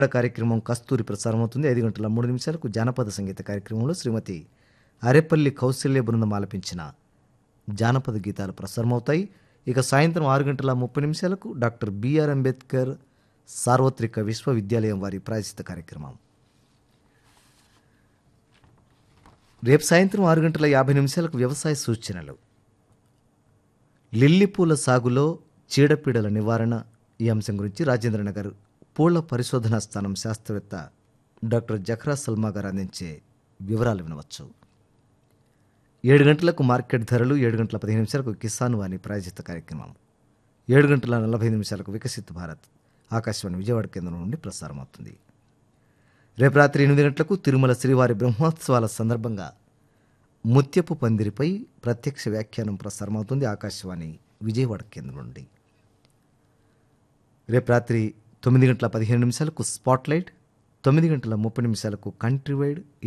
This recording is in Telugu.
కార్యక్రమం కస్తూరి ప్రసారమవుతుంది ఐదు గంటల మూడు నిమిషాలకు జానపద సంగీత కార్యక్రమంలో శ్రీమతి అరేపల్లి కౌశల్య బృందం ఆలపించిన జానపద గీతాలు ప్రసారమవుతాయి ఇక సాయంత్రం ఆరు గంటల ముప్పై నిమిషాలకు డాక్టర్ బిఆర్ అంబేద్కర్ సార్వత్రిక విశ్వవిద్యాలయం వారి ప్రాయశ్చిత కార్యక్రమం రేపు సాయంత్రం ఆరు గంటల యాభై నిమిషాలకు వ్యవసాయ సూచనలు లిల్లీ పూల సాగులో చీడపీడల నివారణ ఈ అంశం గురించి రాజేంద్రనగర్ పూల పరిశోధనా స్థానం శాస్త్రవేత్త డాక్టర్ జఖ్రా సల్మా గారు అందించే వివరాలు వినవచ్చు ఏడు గంటలకు మార్కెట్ ధరలు ఏడు గంటల పదిహేను నిమిషాలకు కిసాన్ వాణి ప్రాయోజిత కార్యక్రమం ఏడు గంటల నలభై నిమిషాలకు వికసిత్ భారత్ ఆకాశవాణి విజయవాడ కేంద్రం నుండి ప్రసారం అవుతుంది రేపు రాత్రి ఎనిమిది గంటలకు తిరుమల శ్రీవారి బ్రహ్మోత్సవాల సందర్భంగా ముత్యపు పందిరిపై ప్రత్యక్ష వ్యాఖ్యానం ప్రసారమవుతుంది ఆకాశవాణి విజయవాడ కేంద్రం నుండి రేపు రాత్రి తొమ్మిది గంటల పదిహేను నిమిషాలకు స్పాట్లైట్ తొమ్మిది గంటల ముప్పై నిమిషాలకు కంట్రీ వైడ్